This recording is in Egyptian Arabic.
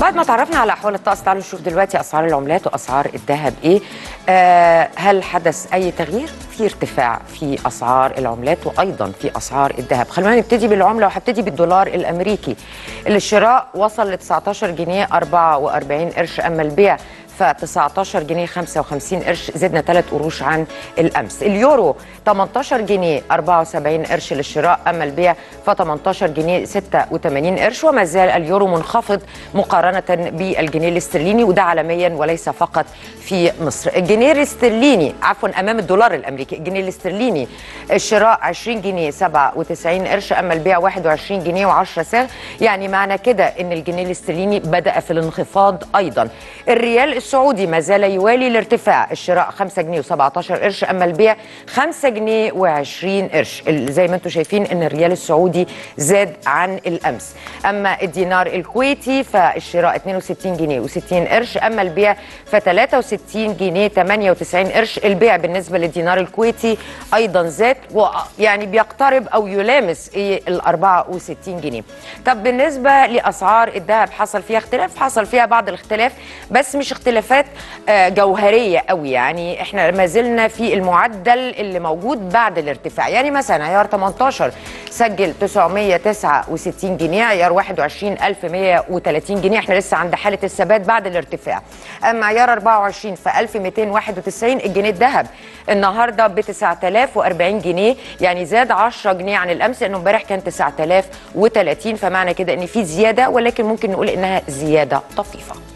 بعد ما تعرفنا على احوال الطقس تعالوا نشوف دلوقتي اسعار العملات واسعار الذهب ايه آه هل حدث اي تغيير في ارتفاع في اسعار العملات وايضا في اسعار الذهب خلونا نبتدي بالعمله وهبتدي بالدولار الامريكي اللي الشراء وصل ل 19 جنيه 44 قرش اما البيع ف 19 جنيه 55 قرش زدنا 3 قروش عن الامس اليورو 18 جنيه 74 قرش للشراء اما البيع ف 18 جنيه 86 قرش وما زال اليورو منخفض مقارنه بالجنيه الاسترليني وده عالميا وليس فقط في مصر الجنيه الاسترليني عفوا امام الدولار الامريكي الجنيه الاسترليني الشراء 20 جنيه 97 قرش اما البيع 21 جنيه و10 سنت يعني معنى كده ان الجنيه الاسترليني بدا في الانخفاض ايضا الريال السعودي ما زال يوالي الارتفاع الشراء 5 جنيه و17 قرش اما البيع 5 جنيه و20 قرش زي ما انتم شايفين ان الريال السعودي زاد عن الامس اما الدينار الكويتي فالشراء 62 جنيه و60 قرش اما البيع ف 63 جنيه 98 قرش البيع بالنسبه للدينار الكويتي ايضا زاد ويعني بيقترب او يلامس ايه ال 64 جنيه طب بالنسبه لاسعار الذهب حصل فيها اختلاف حصل فيها بعض الاختلاف بس مش اختلافات جوهريه قوي يعني احنا ما زلنا في المعدل اللي موجود بعد الارتفاع يعني مثلا عيار 18 سجل 969 جنيه عيار 21 1130 جنيه احنا لسه عند حاله الثبات بعد الارتفاع اما عيار 24 في 1291 الجنيه الذهب النهارده ب 9040 جنيه يعني زاد 10 جنيه عن الامس لانه امبارح كان 9030 فمعنى كده ان في زياده ولكن ممكن نقول انها زياده طفيفه